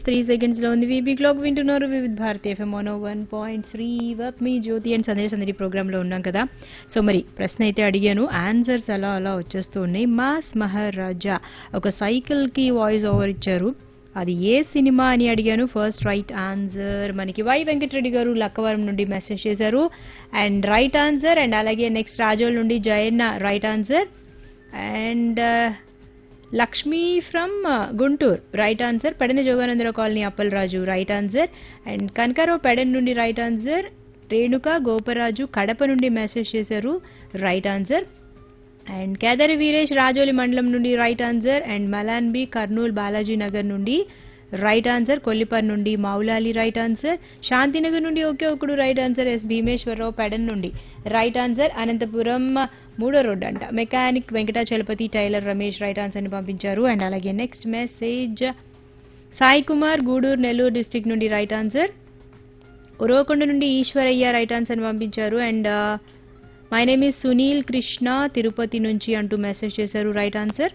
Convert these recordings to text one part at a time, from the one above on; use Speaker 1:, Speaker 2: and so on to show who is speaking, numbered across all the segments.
Speaker 1: three seconds లో ఉంది వీబీ క్లాక్ వింటున్నారు Vividh Bharati FM mono one point three వర్క్ మీ జ్యోతి అండ్ సందేశ్ సందడి ప్రోగ్రామ్ లో ఉన్నాం కదా సో మరి ప్రశ్న అయితే అడిగాను ఆన్సర్స్ అలా అలా వచ్చేస్తూ ఉన్నాయి మాస్ మహారాజా ఒక సైకిల్ కి వాయిస్ ఓవర్ ఇచ్చారు అది ఏ సినిమా అని అడిగాను ఫస్ట్ రైట్ ఆన్సర్ మనకి వై వెంకటరెడ్డి గారు లక్కవరం నుండి మెసేజ్ చేశారు అండ్ రైట్ ఆన్సర్ అండ్ అలాగే నెక్స్ట్ రాజోల్ నుండి Jayanna right answer and Lakshmi from Guntur right answer Pedana Joganandarao colony Appalaraju right answer and Kanakarao Pedan నుండి రైట్ ఆన్సర్ రేణుక గోపరాజు కడప నుండి మెసేజ్ చేశారు right answer and Kedari Veeresh Rajoli మండలం నుండి right answer and Malanbi Kurnool Balaji Nagar నుండి రైట్ ఆన్సర్ కొల్లిపర్ నుండి మౌలాలి రైట్ ఆన్సర్ శాంతినగర్ నుండి ఒకే ఒకడు right answer S Bheemeswararao Pedan నుండి రైట్ ఆన్సర్ అనంతపురం మూడో రోడ్ అంట mechanic Venkatachalapathi tailor Ramesh right answer ని పంపించారు అండ్ అలాగే next message Sai Kumar Gudur Nellore district నుండి రైట్ ఆన్సర్ ఉరవకొండ నుండి ఈశ్వరయ్య రైట్ ఆన్సర్ ని పంపించారు and my name is Sunil Krishna Tirupati నుంచి అంటూ మెసేజ్ చేశారు రైట్ ఆన్సర్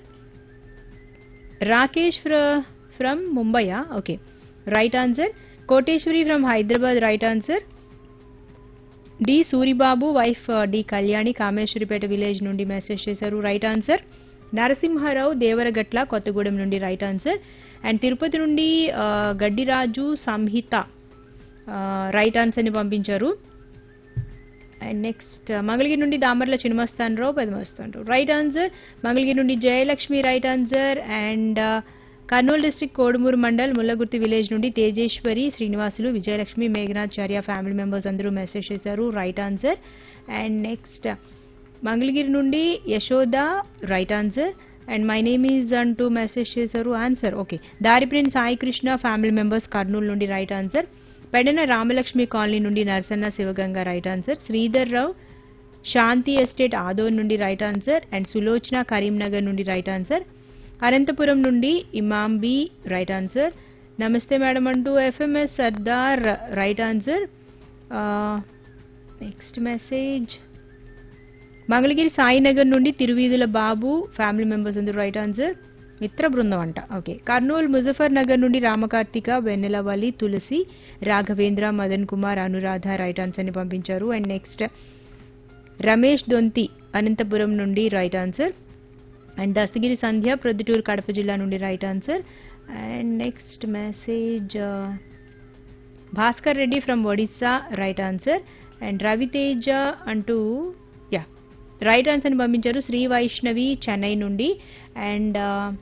Speaker 1: రాకేష్ ఫ్రమ్ ముంబయా okay right answer Koteswari from Hyderabad right answer D Suribabu wife D Kalyani Kameswaripeta village నుండి మెసేజ్ చేశారు రైట్ ఆన్సర్ నరసింహారావు దేవరగట్ల కొత్తగూడెం నుండి రైట్ ఆన్సర్ అండ్ తిరుపతి నుండి ఆ, గడ్డిరాజు సంహిత రైట్ ఆన్సర్ని పంపించారు అండ్ నెక్స్ట్ మంగళగిరి నుండి దామర్ల చినమస్తానరావు పెదమస్తానరావు రైట్ ఆన్సర్ మంగళగిరి నుండి Jayalakshmi right answer and Kurnool district Kodumur mandal Mullagurthi village నుండి తేజేశ్వరి శ్రీనివాసులు విజయలక్ష్మి మేఘనాచార్య ఫ్యామిలీ మెంబర్స్ అందరూ మెసేజ్ చేశారు right answer and next Mangalagiri నుండి Yashoda right answer and my name is అంటూ మెసేజ్ చేశారు ఆన్సర్ ఓకే దారిప్రిన్ సాయి కృష్ణ ఫ్యామిలీ మెంబర్స్ కర్నూలు నుండి right answer Pedana Ramalakshmi colony నుండి Narasanna Sivaganga right answer Sridhar Rao Shanthi estate ఆదోన్ నుండి right answer and Sulochana Karimnagar నుండి రైట్ ఆన్సర్ అనంతపురం నుండి ఇమాంబి రైట్ ఆన్సర్ నమస్తే మేడం అంటూ FMS Sardar right answer next message Mangalagiri Sainagar నుండి తిరువీధుల బాబు ఫ్యామిలీ మెంబర్స్ అందరూ రైట్ ఆన్సర్ మిత్ర బృందం అంట ఓకే కర్నూలు ముజఫర్ నగర్ నుండి రామకార్తిక వెన్నెలవల్లి తులసి రాఘవేంద్ర మదన్ కుమార్ అనురాధ రైట్ ఆన్సర్ ని పంపించారు అండ్ నెక్స్ట్ రమేష్ దొంతి అనంతపురం నుండి right answer and Dastagiri Sandhya Proddatur Kadapa జిల్లా నుండి right answer and next message Bhaskar Reddy from Odisha right answer and Raviteja అంటూ యా రైట్ ఆన్సర్ని పంపించారు శ్రీ వైష్ణవి చెన్నై నుండి and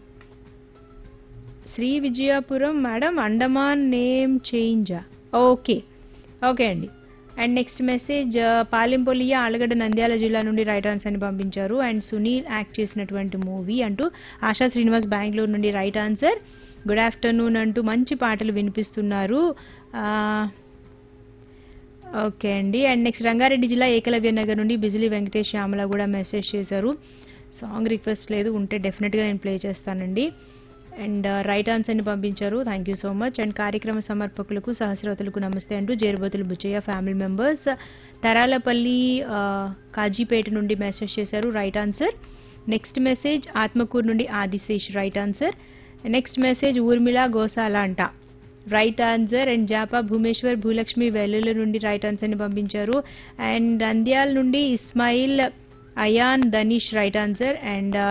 Speaker 1: Sri Vijayapuram madam Andaman name చేంజా ఓకే ఓకే అండి అండ్ నెక్స్ట్ మెసేజ్ పాలెంపొలియ ఆలగడ్డ నంద్యాల జిల్లా నుండి రైట్ ఆన్సర్ అని పంపించారు అండ్ సునీల్ యాక్ట్ చేసినటువంటి మూవీ అంటూ ఆశా శ్రీనివాస్ బెంగళూరు నుండి రైట్ ఆన్సర్ గుడ్ ఆఫ్టర్నూన్ అంటూ మంచి పాటలు వినిపిస్తున్నారు ఆ, ఓకే అండి అండ్ నెక్స్ట్ రంగారెడ్డి జిల్లా ఏకలవ్య నగర్ నుండి బిజిలీ వెంకటేష్ శ్యామల కూడా మెసేజ్ చేశారు సాంగ్ రిక్వెస్ట్ లేదు ఉంటే డెఫినెట్గా నేను ప్లే చేస్తానండి అండ్ రైట్ ఆన్సర్ని పంపించారు thank you so much and కార్యక్రమ సమర్పకులకు సహస్రతలకు నమస్తే అంటూ జేరుబోతులు బుచ్చయ్య ఫ్యామిలీ మెంబర్స్ తరాలపల్లి ఆ, కాజీపేట నుండి మెసేజ్ చేశారు right answer next message Atmakur నుండి Adishesh right answer next message Urmila Gosala అంట రైట్ ఆన్సర్ అండ్ జాపా భూమేశ్వర్ భూలక్ష్మి వెల్లుల నుండి రైట్ ఆన్సర్ని పంపించారు అండ్ నంద్యాల నుండి Ismail Ayan Danish right answer and